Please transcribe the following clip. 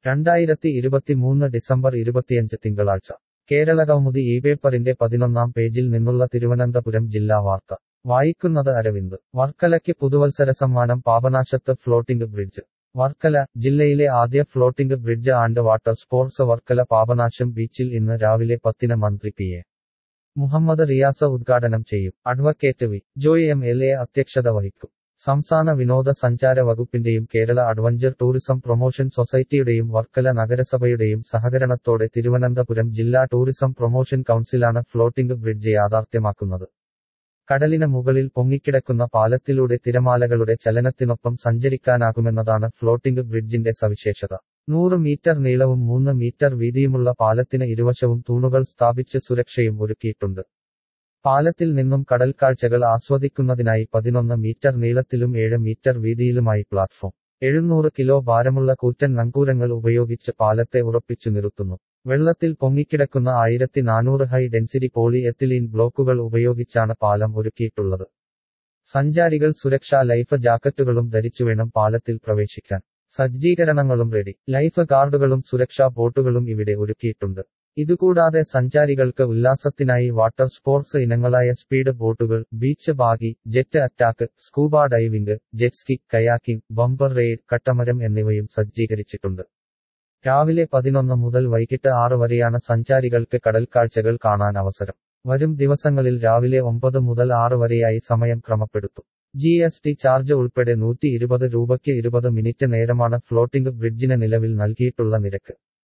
രണ്ടായിരത്തി ഇരുപത്തിമൂന്ന് ഡിസംബർ ഇരുപത്തിയഞ്ച് തിങ്കളാഴ്ച കേരള കൗമുദി ഈ പേപ്പറിന്റെ പതിനൊന്നാം പേജിൽ നിന്നുള്ള തിരുവനന്തപുരം ജില്ലാ വാർത്ത വായിക്കുന്നത് അരവിന്ദ് വർക്കലയ്ക്ക് പുതുവത്സര സമ്മാനം പാപനാശത്ത് ഫ്ലോട്ടിംഗ് ബ്രിഡ്ജ് വർക്കല ജില്ലയിലെ ആദ്യ floating bridge and water sports Varkala Papanasam ബീച്ചിൽ ഇന്ന് രാവിലെ പത്തിന് മന്ത്രി പി എ മുഹമ്മദ് റിയാസ ഉദ്ഘാടനം ചെയ്യും advocate V Joy M L A അധ്യക്ഷത വഹിക്കും സംസ്ഥാന വിനോദ സഞ്ചാര വകുപ്പിന്റെയും കേരള അഡ്വഞ്ചർ ടൂറിസം പ്രൊമോഷൻ സൊസൈറ്റിയുടെയും വർക്കല നഗരസഭയുടെയും സഹകരണത്തോടെ തിരുവനന്തപുരം ജില്ലാ ടൂറിസം പ്രൊമോഷൻ കൗൺസിലാണ് ഫ്ലോട്ടിംഗ് ബ്രിഡ്ജ് യാഥാർത്ഥ്യമാക്കുന്നത് കടലിന് മുകളിൽ പൊങ്ങിക്കിടക്കുന്ന പാലത്തിലൂടെ തിരമാലകളുടെ ചലനത്തിനൊപ്പം സഞ്ചരിക്കാനാകുമെന്നതാണ് ഫ്ലോട്ടിംഗ് ബ്രിഡ്ജിന്റെ സവിശേഷത നൂറ് മീറ്റർ നീളവും മൂന്ന് മീറ്റർ വീതിയുമുള്ള പാലത്തിന് ഇരുവശവും തൂണുകൾ സ്ഥാപിച്ച് സുരക്ഷയും ഒരുക്കിയിട്ടുണ്ട് പാലത്തിൽ നിന്നും കടൽക്കാഴ്ചകൾ ആസ്വദിക്കുന്നതിനായി പതിനൊന്ന് മീറ്റർ നീളത്തിലും ഏഴ് മീറ്റർ വീതിയിലുമായി പ്ലാറ്റ്ഫോം എഴുന്നൂറ് കിലോ ഭാരമുള്ള കൂറ്റൻ നങ്കൂരങ്ങൾ ഉപയോഗിച്ച് പാലത്തെ ഉറപ്പിച്ചു നിർത്തുന്നു വെള്ളത്തിൽ പൊങ്ങിക്കിടക്കുന്ന ആയിരത്തി നാനൂറ് ഹൈ ഡെൻസിറ്റി പോളി എത്തിലീൻ ബ്ലോക്കുകൾ ഉപയോഗിച്ചാണ് പാലം ഒരുക്കിയിട്ടുള്ളത് സഞ്ചാരികൾ സുരക്ഷാ ലൈഫ് ജാക്കറ്റുകളും ധരിച്ചുവേണം പാലത്തിൽ പ്രവേശിക്കാൻ സജ്ജീകരണങ്ങളും റെഡി ലൈഫ് ഗാർഡുകളും സുരക്ഷാ ബോട്ടുകളും ഇവിടെ ഒരുക്കിയിട്ടുണ്ട് ഇതുകൂടാതെ സഞ്ചാരികൾക്ക് ഉല്ലാസത്തിനായി വാട്ടർ സ്പോർട്സ് ഇനങ്ങളായ സ്പീഡ് ബോട്ടുകൾ beach buggy jet attack scuba diving jet ski kayaking bumper ride കട്ടമരം എന്നിവയും സജ്ജീകരിച്ചിട്ടുണ്ട് രാവിലെ പതിനൊന്ന് മുതൽ വൈകിട്ട് ആറ് വരെയാണ് സഞ്ചാരികൾക്ക് കടൽക്കാഴ്ചകൾ കാണാൻ അവസരം വരും ദിവസങ്ങളിൽ രാവിലെ ഒമ്പത് മുതൽ ആറ് വരെയായി സമയം ക്രമപ്പെടുത്തും ജി എസ് ടി ചാർജ് ഉൾപ്പെടെ നൂറ്റി ഇരുപത് രൂപയ്ക്ക് ഇരുപത് മിനിറ്റ് നേരമാണ് ഫ്ലോട്ടിംഗ് ബ്രിഡ്ജിന് നിലവിൽ നൽകിയിട്ടുള്ള നിരക്ക്